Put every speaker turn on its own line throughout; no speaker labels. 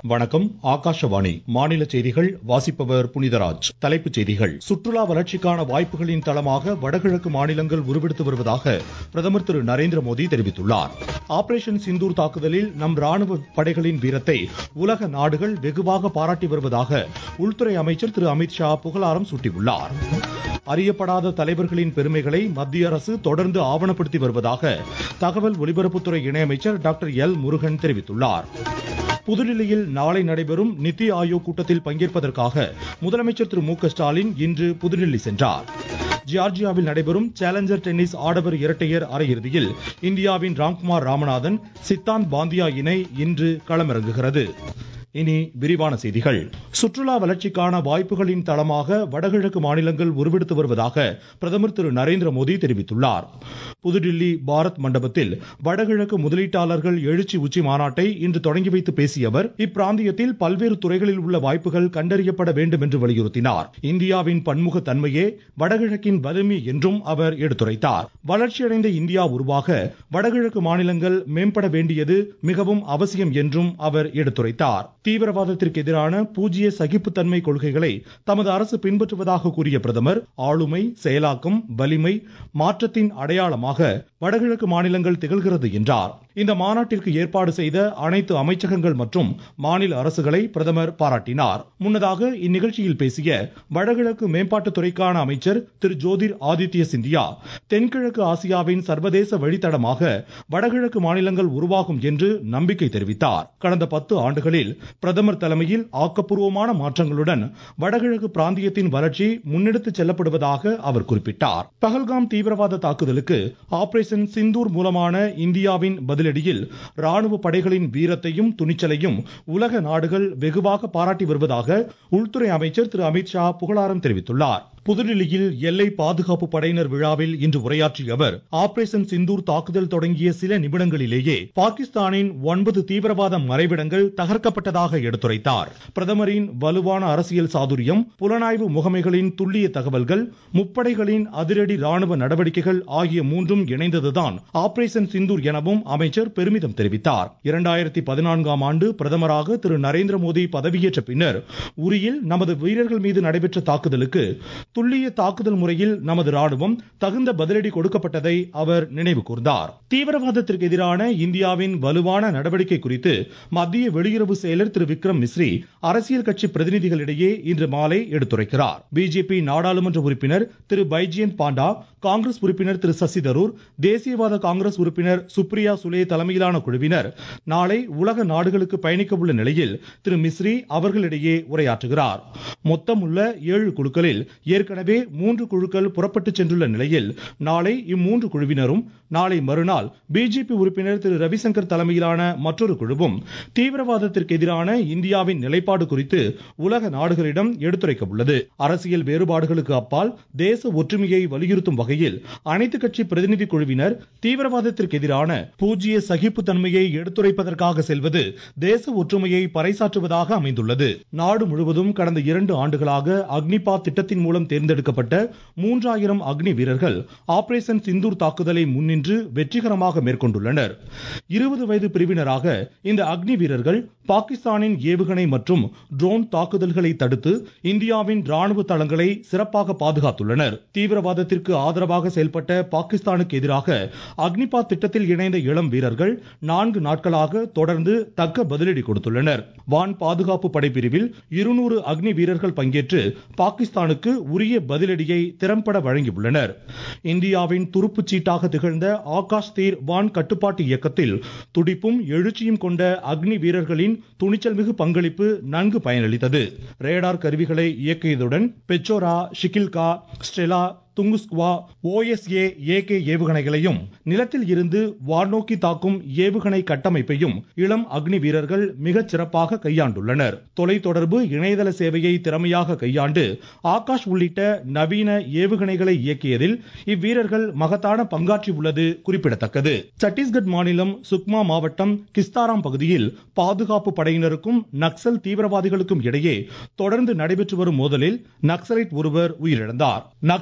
வணக்கம் ஆகாஷவாணி மாநில செய்திகள் வாசிப்பவர் புனிதராஜ் தலைப்புச் செய்திகள் சுற்றுலா வளர்ச்சிக்கான வாய்ப்புகளின் தளமாக வடகிழக்கு மாநிலங்கள் உருவெடுத்து வருவதாக பிரதமர் திரு நரேந்திர மோடி தெரிவித்துள்ளார் ஆபரேஷன் சிந்தூர் தாக்குதலில் நம் ராணுவ படைகளின் வீரத்தை உலக நாடுகள் வெகுவாக பாராட்டி வருவதாக உள்துறை அமைச்சர் திரு அமித்ஷா புகழாரம் சூட்டியுள்ளார் அறியப்படாத தலைவர்களின் பெருமைகளை மத்திய அரசு தொடர்ந்து ஆவணப்படுத்தி வருவதாக தகவல் ஒலிபரப்புத்துறை இணையமைச்சர் டாக்டர் எல் முருகன் தெரிவித்துள்ளார் புதுடில்லியில் நாளை நடைபெறும் நித்தி ஆயோக் கூட்டத்தில் பங்கேற்பதற்காக முதலமைச்சர் திரு மு க ஸ்டாலின் இன்று புதுடில்லி சென்றார் ஜியார்ஜியாவில் நடைபெறும் சேலஞ்சர் டென்னிஸ் ஆடவர் இரட்டையர் அரையிறுதியில் இந்தியாவின் ராம்குமார் ராமநாதன் சித்தாந்த் பாந்தியா இணை இன்று களமிறங்குகிறது இனி விரிவான செய்திகள் சுற்றுலா வளர்ச்சிக்கான வாய்ப்புகளின் தளமாக வடகிழக்கு மாநிலங்கள் உருவெடுத்து வருவதாக பிரதமர் திரு நரேந்திர மோடி தெரிவித்துள்ளார் புதுடில்லி பாரத் மண்டபத்தில் வடகிழக்கு முதலீட்டாளர்கள் எழுச்சி உச்சி மாநாட்டை இன்று தொடங்கி வைத்து பேசிய அவர் இப்பிராந்தியத்தில் பல்வேறு துறைகளில் உள்ள வாய்ப்புகள் கண்டறியப்பட வேண்டும் என்று வலியுறுத்தினார் இந்தியாவின் பன்முக தன்மையே வடகிழக்கின் வலிமை என்றும் அவர் எடுத்துரைத்தார் வளர்ச்சியடைந்த இந்தியா உருவாக வடகிழக்கு மாநிலங்கள் மேம்பட வேண்டியது மிகவும் அவசியம் என்றும் அவர் எடுத்துரைத்தார் தீவிரவாதத்திற்கு எதிரான பூஜ்ய சகிப்புத்தன்மை கொள்கைகளை தமது அரசு பின்பற்றுவதாக கூறிய பிரதமர் ஆளுமை செயலாக்கம் வலிமை மாற்றத்தின் அடையாளமாக வடகிழக்கு மாநிலங்கள் திகழ்கிறது என்றார் இந்த மாநாட்டிற்கு ஏற்பாடு செய்த அனைத்து அமைச்சகங்கள் மற்றும் மாநில அரசுகளை பிரதமர் பாராட்டினார் முன்னதாக இந்நிகழ்ச்சியில் பேசிய வடகிழக்கு மேம்பாட்டுத்துறைக்கான அமைச்சர் திரு ஜோதிர் ஆதித்ய சிந்தியா தென்கிழக்கு ஆசியாவின் சர்வதேச வழித்தடமாக வடகிழக்கு மாநிலங்கள் உருவாகும் என்று நம்பிக்கை தெரிவித்தார் கடந்த பத்து ஆண்டுகளில் பிரதமர் தலைமையில் ஆக்கப்பூர்வமான மாற்றங்களுடன் வடகிழக்கு பிராந்தியத்தின் வளர்ச்சி முன்னெடுத்துச் செல்லப்படுவதாக அவர் குறிப்பிட்டார் பகல்காம் தீவிரவாத தாக்குதலுக்கு ஆபரேஷன் சிந்தூர் மூலமான இந்தியாவின் பதிலடியில் ராணுவ படைகளின் வீரத்தையும் துணிச்சலையும் உலக நாடுகள் வெகுவாக பாராட்டி வருவதாக உள்துறை அமைச்சர் திரு அமித்ஷா புகழாரம் தெரிவித்துள்ளார் புதுடில்லியில் எல்லை பாதுகாப்பு படையினர் விழாவில் இன்று உரையாற்றிய அவர் ஆபரேஷன் சிந்தூர் தாக்குதல் தொடங்கிய சில நிமிடங்களிலேயே பாகிஸ்தானின் ஒன்பது தீவிரவாத மறைவிடங்கள் தகர்க்கப்பட்டதாக எடுத்துரைத்தார் பிரதமரின் வலுவான அரசியல் சாதுரியம் புலனாய்வு முகமைகளின் துல்லிய தகவல்கள் முப்படைகளின் அதிரடி ராணுவ நடவடிக்கைகள் ஆகிய மூன்றும் இணைந்ததுதான் ஆபரேஷன் சிந்தூர் எனவும் அமைச்சர் பெருமிதம் தெரிவித்தார் இரண்டாயிரத்தி பதினான்காம் ஆண்டு பிரதமராக திரு நரேந்திர மோடி பதவியேற்ற பின்னர் உரியில் நமது வீரர்கள் மீது நடைபெற்ற தாக்குதலுக்கு துல்லிய தாக்குதல் முறையில் நமது ராணுவம் தகுந்த பதிலடி கொடுக்கப்பட்டதை அவர் நினைவு கூர்ந்தார் தீவிரவாதத்திற்கு எதிரான இந்தியாவின் வலுவான நடவடிக்கை குறித்து மத்திய வெளியுறவு செயலர் திரு விக்ரம் மிஸ்ரி அரசியல் கட்சி பிரதிநிதிகளிடையே இன்று மாலை எடுத்துரைக்கிறார் பிஜேபி நாடாளுமன்ற உறுப்பினர் திரு பைஜியந்த் பாண்டா காங்கிரஸ் உறுப்பினர் திரு சசி தரூர் தேசியவாத காங்கிரஸ் உறுப்பினர் சுப்ரியா சுலே தலைமையிலான குழுவினர் நாளை உலக நாடுகளுக்கு பயணிக்க உள்ள நிலையில் திரு மிஸ்ரி அவர்களிடையே உரையாற்றுகிறார் மொத்தம் உள்ள ஏழு குழுக்களில் ஏற்கனவே மூன்று குழுக்கள் புறப்பட்டு சென்றுள்ள நிலையில் நாளை இம்மூன்று குழுவினரும் நாளை மறுநாள் பிஜேபி உறுப்பினர் திரு ரவிசங்கர் தலைமையிலான மற்றொரு குழுவும் தீவிரவாதத்திற்கு எதிரான இந்தியாவின் நிலைப்பாடு குறித்து உலக நாடுகளிடம் எடுத்துரைக்க உள்ளது அரசியல் வேறுபாடுகளுக்கு அப்பால் தேச ஒற்றுமையை வலியுறுத்தும் வகையில் அனைத்து கட்சி பிரதிநிதி குழுவினர் தீவிரவாதத்திற்கு எதிரான பூஜ்ய சகிப்பு தன்மையை எடுத்துரைப்பதற்காக செல்வது தேச ஒற்றுமையை பறைசாற்றுவதாக அமைந்துள்ளது நாடு முழுவதும் கடந்த இரண்டு ஆண்டுகளாக அக்னிபாத் திட்டத்தின் மூலம் தேர்ந்தெடுக்கப்பட்ட மூன்றாயிரம் அக்னி வீரர்கள் ஆபரேஷன் சிந்தூர் தாக்குதலை முன்னின்று வெற்றிகரமாக மேற்கொண்டுள்ளனர் இருபது வயது பிரிவினராக இந்த அக்னி வீரர்கள் பாகிஸ்தானின் ஏவுகணை மற்றும் ட்ரோன் தாக்குதல்களை தடுத்து இந்தியாவின் ராணுவ தளங்களை சிறப்பாக பாதுகாத்துள்ளனர் தீவிரவாதத்திற்கு ஆதரவாக செயல்பட்ட பாகிஸ்தானுக்கு எதிராக அக்னிபாத் திட்டத்தில் இணைந்த இளம் வீரர்கள் நான்கு நாட்களாக தொடர்ந்து தக்க பதிலடி கொடுத்துள்ளனர் வான் பாதுகாப்பு படைப்பிரிவில் இருநூறு அக்னி வீரர்கள் பங்கேற்று பாகிஸ்தானுக்கு உரிய பதிலடியை திறம்பட வழங்கியுள்ளனர் இந்தியாவின் துருப்புச் சீட்டாக திகழ்ந்த ஆகாஷ் தீர் வான் கட்டுப்பாட்டு இயக்கத்தில் துடிப்பும் எழுச்சியும் கொண்ட அக்னி வீரர்களின் துணிச்சல் மிகு பங்களிப்பு நன்கு பயனளித்தது ரேடார் கருவிகளை இயக்கியதுடன் பெச்சோரா ஷிகில்கா ஸ்டெலா துங்குஸ்குவா ஓஎஸ்ஏ ஏகே ஏவுகணைகளையும் நிலத்தில் இருந்து வானோக்கி தாக்கும் ஏவுகணை கட்டமைப்பையும் இளம் அக்னி வீரர்கள் மிகச் சிறப்பாக கையாண்டுள்ளனர் தொலைத்தொடர்பு இணையதள சேவையை திறமையாக கையாண்டு ஆகாஷ் உள்ளிட்ட நவீன ஏவுகணைகளை இயக்கியதில் இவ்வீரர்கள் மகத்தான பங்காற்றியுள்ளது குறிப்பிடத்தக்கது சத்தீஸ்கட் மாநிலம் சுக்மா மாவட்டம் கிஸ்தாராம் பகுதியில் பாதுகாப்பு படையினருக்கும் நக்சல் தீவிரவாதிகளுக்கும் இடையே தொடர்ந்து நடைபெற்று வரும் மோதலில் நக்சலைட் ஒருவர் உயிரிழந்தார் நக்சலைட்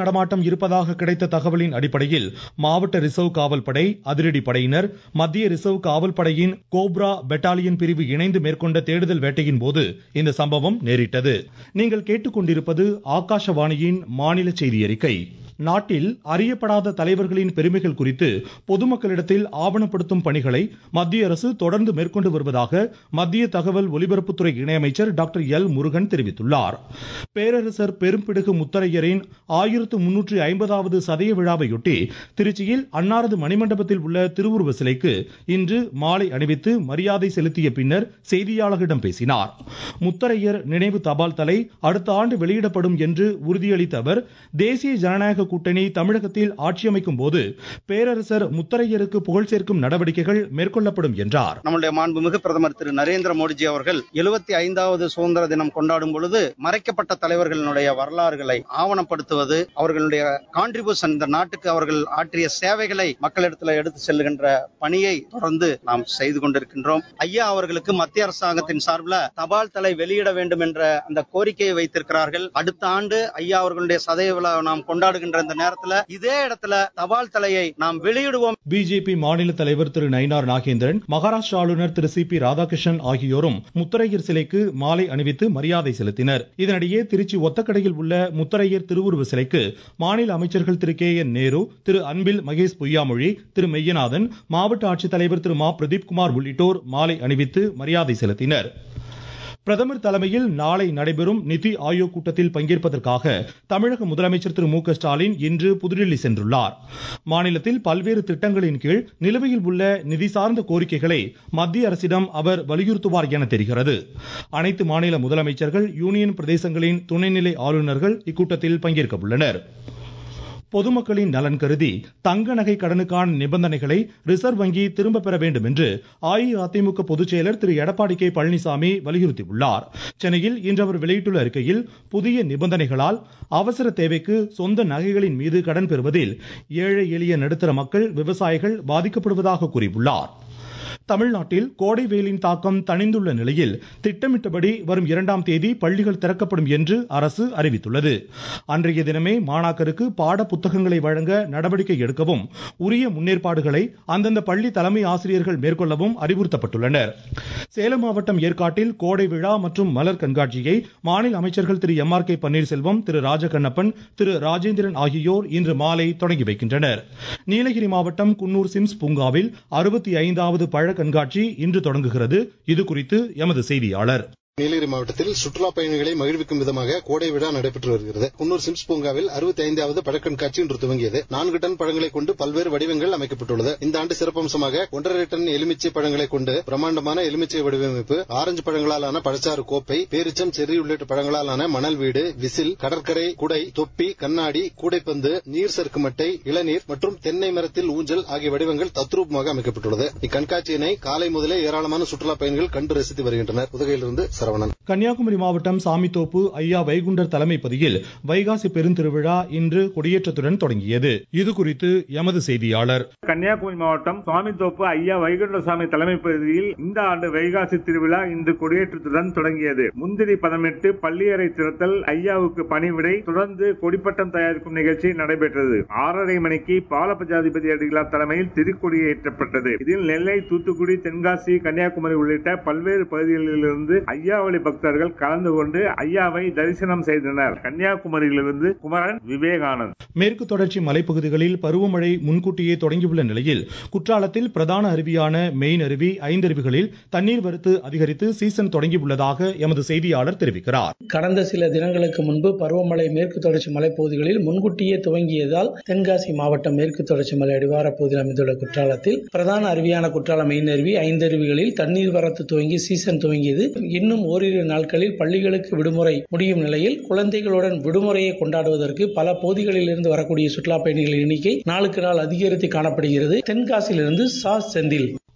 நடமாட்டம் இருப்பதாக கிடைத்த தகவலின் அடிப்படையில் மாவட்ட ரிசர்வ் காவல் படை அதிரடி படையினர் மத்திய ரிசர்வ் காவல் படையின் கோப்ரா பெட்டாலியன் பிரிவு இணைந்து மேற்கொண்ட தேடுதல் வேட்டையின் போது இந்த சம்பவம் நேரிட்டது நீங்கள் கேட்டுக்கொண்டிருப்பது ஆகாஷவாணியின் மாநில செய்தி அறிக்கை நாட்டில் அறியப்படாத தலைவர்களின் பெருமைகள் குறித்து பொதுமக்களிடத்தில் ஆவணப்படுத்தும் பணிகளை மத்திய அரசு தொடர்ந்து மேற்கொண்டு வருவதாக மத்திய தகவல் ஒலிபரப்புத்துறை இணையமைச்சர் டாக்டர் எல் முருகன் தெரிவித்துள்ளார் பேரரசர் பெரும்பிடுகு முத்தரையரின் ஆயிரத்து முன்னூற்றி ஐம்பதாவது சதய விழாவையொட்டி திருச்சியில் அன்னாரது மணிமண்டபத்தில் உள்ள திருவுருவ சிலைக்கு இன்று மாலை அணிவித்து மரியாதை செலுத்திய பின்னர் செய்தியாளர்களிடம் பேசினார் முத்தரையர் நினைவு தபால் தலை அடுத்த ஆண்டு வெளியிடப்படும் என்று உறுதியளித்த அவர் தேசிய ஜனநாயக கூட்டணி தமிழகத்தில் ஆட்சி அமைக்கும் போது பேரரசர் முத்தரையருக்கு புகழ் சேர்க்கும் நடவடிக்கைகள் மேற்கொள்ளப்படும் என்றார்
நம்முடைய மாண்புமிகு பிரதமர் திரு நரேந்திர மோடிஜி அவர்கள் எழுபத்தி ஐந்தாவது சுதந்திர தினம் கொண்டாடும் பொழுது மறைக்கப்பட்ட தலைவர்களுடைய வரலாறுகளை ஆவணப்படுத்துவது அவர்களுடைய கான்ட்ரிபியூஷன் இந்த நாட்டுக்கு அவர்கள் ஆற்றிய சேவைகளை மக்களிடத்தில் எடுத்து செல்லுகின்ற பணியை தொடர்ந்து நாம் செய்து கொண்டிருக்கின்றோம் ஐயா அவர்களுக்கு மத்திய அரசாங்கத்தின் சார்பில் தபால் தலை வெளியிட வேண்டும் என்ற அந்த கோரிக்கையை வைத்திருக்கிறார்கள் அடுத்த ஆண்டு ஐயா அவர்களுடைய சதய விழா நாம் கொண்டாடுகின்ற இந்த நேரத்தில் இதே இடத்துல தபால் தலையை நாம் வெளியிடுவோம்
பிஜேபி மாநில தலைவர் திரு நயினார் நாகேந்திரன் மகாராஷ்டிர ஆளுநர் திரு சி பி ராதாகிருஷ்ணன் ஆகியோரும் முத்தரையர் சிலைக்கு மாலை அணிவித்து மரியாதை செலுத்தினர் இதனிடையே திருச்சி ஒத்தக்கடையில் உள்ள முத்தரையர் திருவுருவ சிலைக்கு மாநில அமைச்சர்கள் திரு கே என் நேரு திரு அன்பில் மகேஷ் பொய்யாமொழி திரு மெய்யநாதன் மாவட்ட ஆட்சித்தலைவர் திரு மா பிரதீப் குமார் உள்ளிட்டோர் மாலை அணிவித்து மரியாதை செலுத்தினர் பிரதமர் தலைமையில் நாளை நடைபெறும் நிதி ஆயோக் கூட்டத்தில் பங்கேற்பதற்காக தமிழக முதலமைச்சர் திரு மு க ஸ்டாலின் இன்று புதுடில்லி சென்றுள்ளார் மாநிலத்தில் பல்வேறு திட்டங்களின் கீழ் நிலுவையில் உள்ள நிதி சார்ந்த கோரிக்கைகளை மத்திய அரசிடம் அவர் வலியுறுத்துவார் என தெரிகிறது அனைத்து மாநில முதலமைச்சர்கள் யூனியன் பிரதேசங்களின் துணைநிலை ஆளுநர்கள் இக்கூட்டத்தில் பங்கேற்க உள்ளனர் பொதுமக்களின் நலன் கருதி தங்க நகை கடனுக்கான நிபந்தனைகளை ரிசர்வ் வங்கி திரும்ப பெற வேண்டும் என்று அஇஅதிமுக பொதுச் செயலர் திரு எடப்பாடி கே பழனிசாமி வலியுறுத்தியுள்ளார் சென்னையில் இன்று அவர் வெளியிட்டுள்ள அறிக்கையில் புதிய நிபந்தனைகளால் அவசர தேவைக்கு சொந்த நகைகளின் மீது கடன் பெறுவதில் ஏழை எளிய நடுத்தர மக்கள் விவசாயிகள் பாதிக்கப்படுவதாக கூறியுள்ளார் தமிழ்நாட்டில் கோடை வெயிலின் தாக்கம் தணிந்துள்ள நிலையில் திட்டமிட்டபடி வரும் இரண்டாம் தேதி பள்ளிகள் திறக்கப்படும் என்று அரசு அறிவித்துள்ளது அன்றைய தினமே மாணாக்கருக்கு பாட புத்தகங்களை வழங்க நடவடிக்கை எடுக்கவும் உரிய முன்னேற்பாடுகளை அந்தந்த பள்ளி தலைமை ஆசிரியர்கள் மேற்கொள்ளவும் அறிவுறுத்தப்பட்டுள்ளனர் சேலம் மாவட்டம் ஏற்காட்டில் கோடை விழா மற்றும் மலர் கண்காட்சியை மாநில அமைச்சர்கள் திரு எம் ஆர் கே பன்னீர்செல்வம் திரு ராஜகண்ணப்பன் திரு ராஜேந்திரன் ஆகியோர் இன்று மாலை தொடங்கி வைக்கின்றனர் நீலகிரி மாவட்டம் குன்னூர் சிம்ஸ் பூங்காவில் அறுபத்தி ஐந்தாவது பழ கண்காட்சி இன்று தொடங்குகிறது இது குறித்து எமது செய்தியாளர்
நீலகிரி மாவட்டத்தில் சுற்றுலா பயணிகளை மகிழ்விக்கும் விதமாக கோடை விழா நடைபெற்று வருகிறது குன்னூர் சிம்ஸ் பூங்காவில் அறுபத்தி ஐந்தாவது பழக்கண்காட்சி இன்று துவங்கியது நான்கு டன் பழங்களை கொண்டு பல்வேறு வடிவங்கள் அமைக்கப்பட்டுள்ளது இந்த ஆண்டு சிறப்பம்சமாக ஒன்றரை டன் எலுமிச்சை பழங்களை கொண்டு பிரம்மாண்டமான எலுமிச்சை வடிவமைப்பு ஆரஞ்சு பழங்களாலான பழச்சாறு கோப்பை பேரிச்சம் செர்ரி உள்ளிட்ட பழங்களாலான மணல் வீடு விசில் கடற்கரை குடை தொப்பி கண்ணாடி கூடைப்பந்து நீர் சறுக்கு மட்டை இளநீர் மற்றும் தென்னை மரத்தில் ஊஞ்சல் ஆகிய வடிவங்கள் தத்ரூபமாக அமைக்கப்பட்டுள்ளது இக்கண்காட்சியினை காலை முதலே ஏராளமான சுற்றுலா பயணிகள் கண்டு ரசித்து வருகின்றனர் உதகையிலிருந்து சரவணன்
கன்னியாகுமரி மாவட்டம் சாமித்தோப்பு ஐயா வைகுண்டர் தலைமைப்பதியில் வைகாசி பெருந்திருவிழா இன்று கொடியேற்றத்துடன் தொடங்கியது இது குறித்து எமது செய்தியாளர்
கன்னியாகுமரி மாவட்டம் சுவாமித்தோப்பு ஐயா வைகுண்டசாமி தலைமை பகுதியில் இந்த ஆண்டு வைகாசி திருவிழா இன்று கொடியேற்றத்துடன் தொடங்கியது முந்திரி பதமிட்டு பள்ளியறை திறத்தல் ஐயாவுக்கு பணிவிடை தொடர்ந்து கொடிப்பட்டம் தயாரிக்கும் நிகழ்ச்சி நடைபெற்றது ஆறரை மணிக்கு பாலபஜாதிபதி அடிகளார் தலைமையில் திருக்கொடி ஏற்றப்பட்டது இதில் நெல்லை தூத்துக்குடி தென்காசி கன்னியாகுமரி உள்ளிட்ட பல்வேறு பகுதிகளிலிருந்து ஐயாவளி பக்தர்கள் கலந்து கொண்டு ஐயாவை தரிசனம் செய்தனர் கன்னியாகுமரியிலிருந்து குமரன் விவேகானந்த்
மேற்கு தொடர்ச்சி மலைப்பகுதிகளில் பருவமழை முன்கூட்டியே தொடங்கியுள்ள நிலையில் குற்றாலத்தில் பிரதான அருவியான மெயின் அருவி ஐந்தருவிகளில் தண்ணீர் வரத்து அதிகரித்து சீசன் தொடங்கியுள்ளதாக எமது செய்தியாளர் தெரிவிக்கிறார்
கடந்த சில தினங்களுக்கு முன்பு பருவமழை மேற்கு தொடர்ச்சி மலைப்பகுதிகளில் முன்கூட்டியே துவங்கியதால் தென்காசி மாவட்டம் மேற்கு தொடர்ச்சி மலை அடிவார பகுதியில் அமைந்துள்ள குற்றாலத்தில் பிரதான அருவியான குற்றாலம் மெயின் அருவி ஐந்தருவிகளில் தண்ணீர் வரத்து துவங்கி சீசன் துவங்கியது இன்னும் ஓரிரு நாட்களில் பள்ளிகளுக்கு விடுமுறை முடியும் நிலையில் குழந்தைகளுடன் விடுமுறையை கொண்டாடுவதற்கு பல பகுதிகளில் இருந்து வரக்கூடிய சுற்றுலா பயணிகளின் எண்ணிக்கை நாளுக்கு நாள் அதிகரித்து காணப்படுகிறது தென்காசியிலிருந்து சா செந்தில்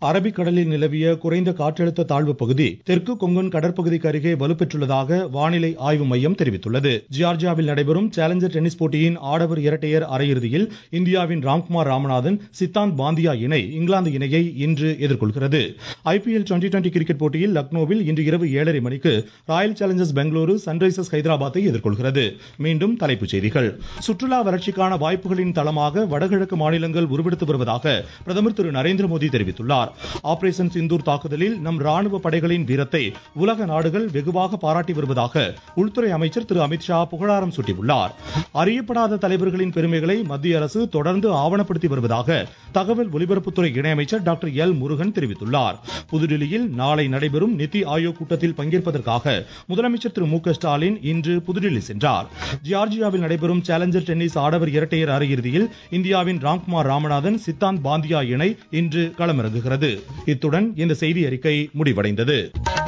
அரபிக்கடலில் நிலவிய குறைந்த காற்றழுத்த தாழ்வு பகுதி தெற்கு கொங்கன் கடற்பகுதிக்கு அருகே வலுப்பெற்றுள்ளதாக வானிலை ஆய்வு மையம் தெரிவித்துள்ளது ஜியார்ஜியாவில் நடைபெறும் சேலஞ்சர் டென்னிஸ் போட்டியின் ஆடவர் இரட்டையர் அரையிறுதியில் இந்தியாவின் ராம்குமார் ராமநாதன் சித்தாந்த் பாந்தியா இணை இங்கிலாந்து இணையை இன்று எதிர்கொள்கிறது ஐபிஎல் டுவெண்டி டுவெண்டி கிரிக்கெட் போட்டியில் லக்னோவில் இன்று இரவு ஏழரை மணிக்கு ராயல் சேலஞ்சர்ஸ் பெங்களூரு சன்ரைசர்ஸ் ஹைதராபாத்தை எதிர்கொள்கிறது மீண்டும் தலைப்புச் செய்திகள் சுற்றுலா வளர்ச்சிக்கான வாய்ப்புகளின் தளமாக வடகிழக்கு மாநிலங்கள் உருவெடுத்து வருவதாக பிரதமர் திரு நரேந்திர மோடி தெரிவித்துள்ளார் ஆபரேஷன் சிந்தூர் தாக்குதலில் நம் ராணுவ படைகளின் வீரத்தை உலக நாடுகள் வெகுவாக பாராட்டி வருவதாக உள்துறை அமைச்சர் திரு அமித்ஷா புகழாரம் சூட்டியுள்ளார் அறியப்படாத தலைவர்களின் பெருமைகளை மத்திய அரசு தொடர்ந்து ஆவணப்படுத்தி வருவதாக தகவல் ஒலிபரப்புத்துறை இணையமைச்சர் டாக்டர் எல் முருகன் தெரிவித்துள்ளார் புதுடில்லியில் நாளை நடைபெறும் நிதி ஆயோக் கூட்டத்தில் பங்கேற்பதற்காக முதலமைச்சர் திரு மு க ஸ்டாலின் இன்று புதுடில்லி சென்றார் ஜியார்ஜியாவில் நடைபெறும் சேலஞ்சர் டென்னிஸ் ஆடவர் இரட்டையர் அரையிறுதியில் இந்தியாவின் ராம்குமார் ராமநாதன் சித்தாந்த் பாந்தியா இணை இன்று களமிறங்குகிறது இத்துடன் இந்த செய்தி அறிக்கை முடிவடைந்தது